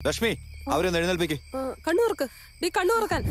രശ്മി അവരൊന്ന് എഴുന്നേൽപ്പിക്ക് ആ, കണ്ണു തുറക്ക് നീ കണ്ണു തുറക്കാൻ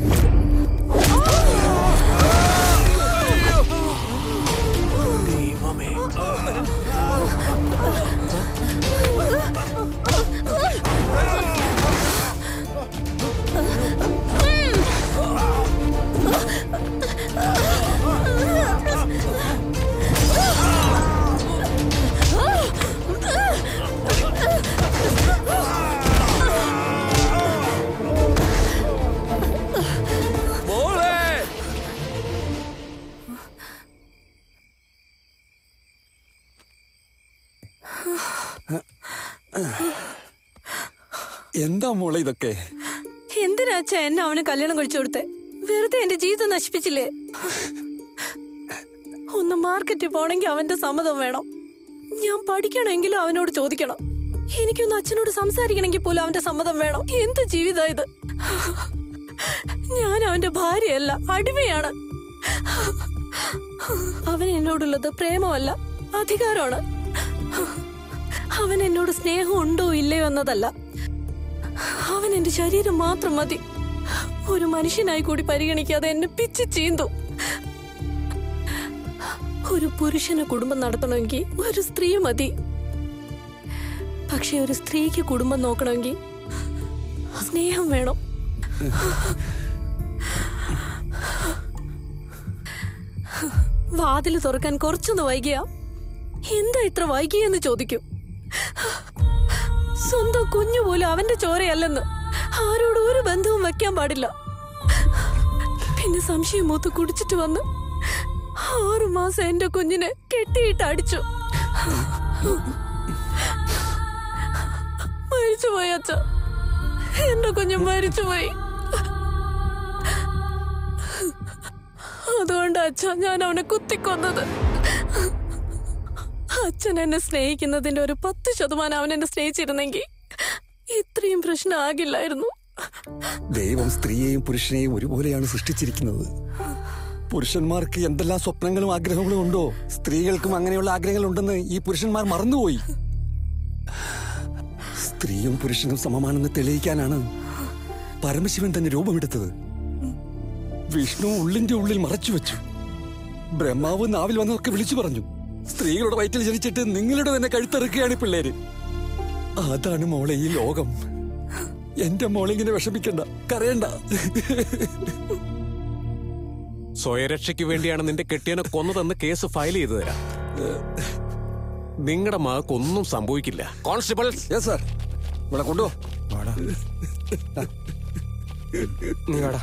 എന്താ മോളെ ഇതൊക്കെ എന്തിനാ അച്ഛാ എന്നെ അവന് കല്യാണം കഴിച്ചു കൊടുത്തേ വെറുതെ എന്റെ ജീവിതം നശിപ്പിച്ചില്ലേ ഒന്ന് മാർക്കറ്റിൽ പോണെങ്കിൽ അവന്റെ സമ്മതം വേണം ഞാൻ പഠിക്കണമെങ്കിലും അവനോട് ചോദിക്കണം എനിക്കൊന്ന് അച്ഛനോട് സംസാരിക്കണമെങ്കിൽ പോലും അവന്റെ സമ്മതം വേണം എന്ത് ജീവിതം ഇത് ഞാൻ അവന്റെ ഭാര്യയല്ല അടിമയാണ് അവൻ എന്നോടുള്ളത് പ്രേമമല്ല അധികാരമാണ് അവൻ എന്നോട് സ്നേഹം ഉണ്ടോ ഇല്ലയോ എന്നതല്ല അവൻ എന്റെ ശരീരം മാത്രം മതി ഒരു മനുഷ്യനായി കൂടി പരിഗണിക്കാതെ എന്നെ പിച്ചി ചീന്തു ഒരു പുരുഷന് കുടുംബം നടത്തണമെങ്കിൽ ഒരു സ്ത്രീ മതി പക്ഷെ ഒരു സ്ത്രീക്ക് കുടുംബം നോക്കണമെങ്കിൽ സ്നേഹം വേണം വാതിൽ തുറക്കാൻ കുറച്ചൊന്ന് വൈകിയ എന്താ ഇത്ര വൈകിയെന്ന് ചോദിക്കും സ്വന്തം കുഞ്ഞു പോലും അവന്റെ ചോരയല്ലെന്ന് ആരോടും ഒരു ബന്ധവും വെക്കാൻ പാടില്ല പിന്നെ സംശയം മൂത്ത് കുടിച്ചിട്ട് വന്ന് ആറു മാസം എന്റെ കുഞ്ഞിനെ കെട്ടിയിട്ട് അടിച്ചു മരിച്ചുപോയി അച്ഛ എന്റെ കുഞ്ഞ് മരിച്ചുപോയി അതുകൊണ്ട് അച്ഛ ഞാൻ അവനെ കുത്തിക്കൊന്നത് അച്ഛൻ എന്നെ സ്നേഹിക്കുന്നതിന്റെ ഒരു പത്ത് ശതമാനം അവൻ എന്നെ സ്നേഹിച്ചിരുന്നെങ്കിൽ ഇത്രയും പ്രശ്നം ആകില്ലായിരുന്നു ദൈവം സ്ത്രീയെയും പുരുഷനെയും ഒരുപോലെയാണ് സൃഷ്ടിച്ചിരിക്കുന്നത് പുരുഷന്മാർക്ക് എന്തെല്ലാം സ്വപ്നങ്ങളും ആഗ്രഹങ്ങളും ഉണ്ടോ സ്ത്രീകൾക്കും അങ്ങനെയുള്ള ആഗ്രഹങ്ങൾ ഉണ്ടെന്ന് ഈ പുരുഷന്മാർ മറന്നുപോയി സ്ത്രീയും പുരുഷനും സമമാണെന്ന് തെളിയിക്കാനാണ് പരമശിവൻ തന്നെ രൂപമെടുത്തത് വിഷ്ണു ഉള്ളിന്റെ ഉള്ളിൽ മറച്ചു വെച്ചു ബ്രഹ്മാവ് നാവിൽ വന്നതൊക്കെ വിളിച്ചു പറഞ്ഞു സ്ത്രീകളുടെ വയറ്റിൽ ജനിച്ചിട്ട് നിങ്ങളുടെ തന്നെ കഴുത്തെറുക്കുകയാണ് ഈ പിള്ളേര് അതാണ് മോളെ ഈ ലോകം എന്റെ മോളെ ഇങ്ങനെ വിഷമിക്കണ്ട കരയണ്ട സ്വയരക്ഷയ്ക്ക് വേണ്ടിയാണ് നിന്റെ കെട്ടിയനെ കൊന്നതെന്ന് കേസ് ഫയൽ ചെയ്തു തരാം നിങ്ങളുടെ മകൾക്കൊന്നും സംഭവിക്കില്ല കോൺസ്റ്റബിൾ യെസ് സാർ ഇവിടെ കൊണ്ടോ നീ വാടാ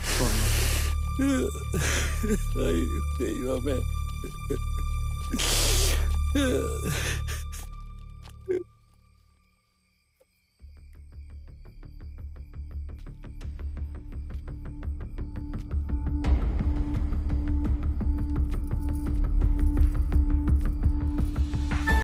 ദൈവമേ